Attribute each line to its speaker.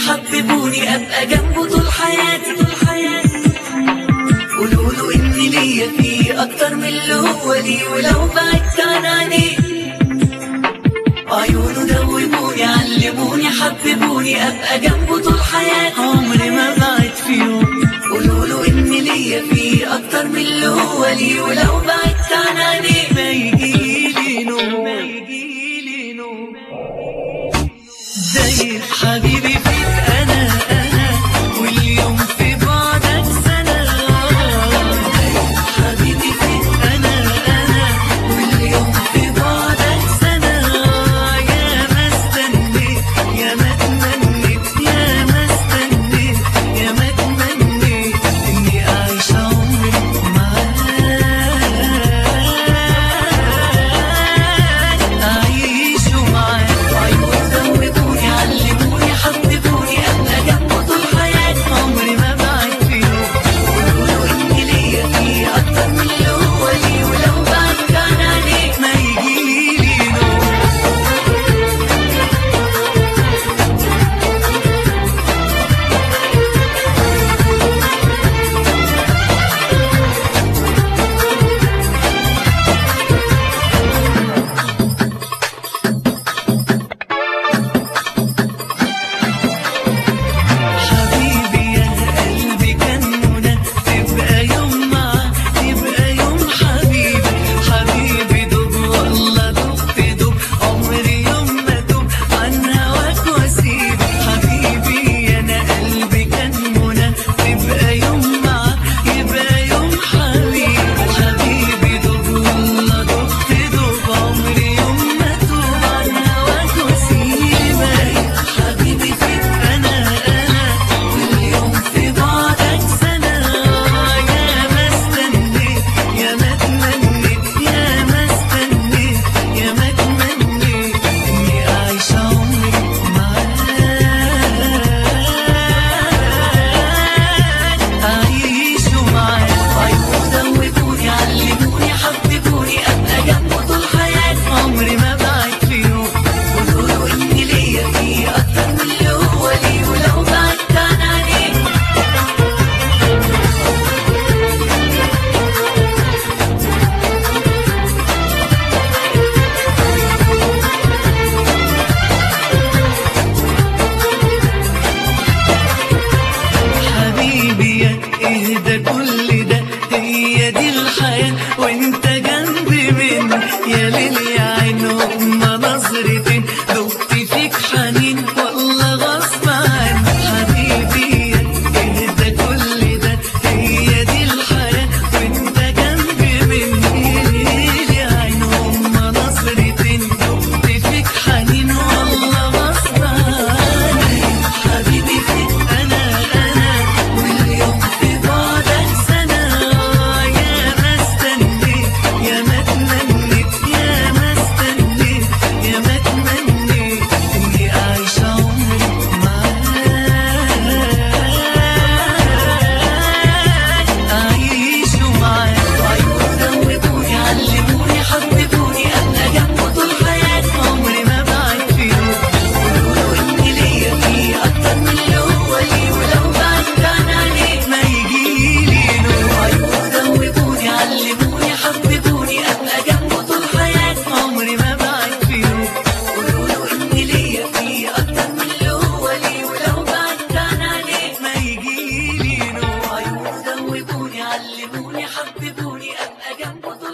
Speaker 1: حببوني ابقى جنبه طول حياتي طول حياتي قولوا له ان ليا فيه اكتر من اللي هو ليه ولو بعدت عن عينيه عيونه دوبوني علموني حببوني ابقى جنبه طول حياتي عمري ما بعد في يوم قولوا له ان ليا فيه اكتر من اللي هو ليه ولو بعدت عن عينيه ما يجيلي نوم ما يجيلي نوم داير حبيبي فيك انا انا واليوم في بعدك سنه داير حبيبي فيك انا انا واليوم في بعدك سنه يا ما استنيت يا ما تمنيت يا ما استنيت يا ما تمنيت اني اعيش عمري معاك اعيش معاك عيون زودوني علموني حببوني ابقى جنبه طول حياتي عمري ما بعد في يوم قولوا ان ليا فيه اكتر من اللي هو ليه ولو بعدت عن عينيه ما يجيلي نوم حبيبي يا قلبي كان منى تبقى يوم معاه تبقى يوم حبيبي حبيبي دوب والله دوب دوب عمري يوم ما دوب عن هواك واسيب حبيبي انا قلبي كان منى تبقى يوم معاه يبقى يوم حبيبي حبيبي دوب والله دوب دوب عمري يوم ما دوب عن هواك واسيبك حبيبي فيك انا انا واليوم في بعدك سنة يا ما استنيت يا ما تمنيت يا ما استنيت يا ما تمنيت إني أعيش عمري معاك أعيش معاك عيون زودوني علموني حببوني أبقى جنبه طول حياتي عمري ما بعد في يوم قولوا له إن ليا فيه أكتر من اللي هو ليه ولو بعدت عن عينيه حبيبي يا اهدى كل ده هي دي الحياة وانت جنبي مني يا ليل يا عين هما نظرتين دقت فيك حنين والله غصب عني حبيبي يا اهدى كل ده هي دي الحياة وانت جنبي مني يا ليل يا عين هما نظرتين دقت فيك حنين والله غصب عني حبيبي فيك انا انا واليوم في بعدك سنة يا ما استنيت يا ما تمنيت يا ما استنيت يا ما تمنيت إني أعيش عمري معاك أعيش معاك عيون زودوني علموني حببوني أبقى جنبه طول حياتي عمري ما بعد في يوم قولوا له إن ليا فيه أكتر من اللي هو ليه ولو بعدت عن عينيه ما يجيلي نوم عيون زودوني علموني حببوني أبقى جنبه طول حياتي عمري ما بعد في يوم قولوا له إن ليا فيه أكتر من اللي هو ليه ولو بعدت عن عينيه ما يجيلي نوم عيون زودوني علموني حببوني أبقى جنبه طول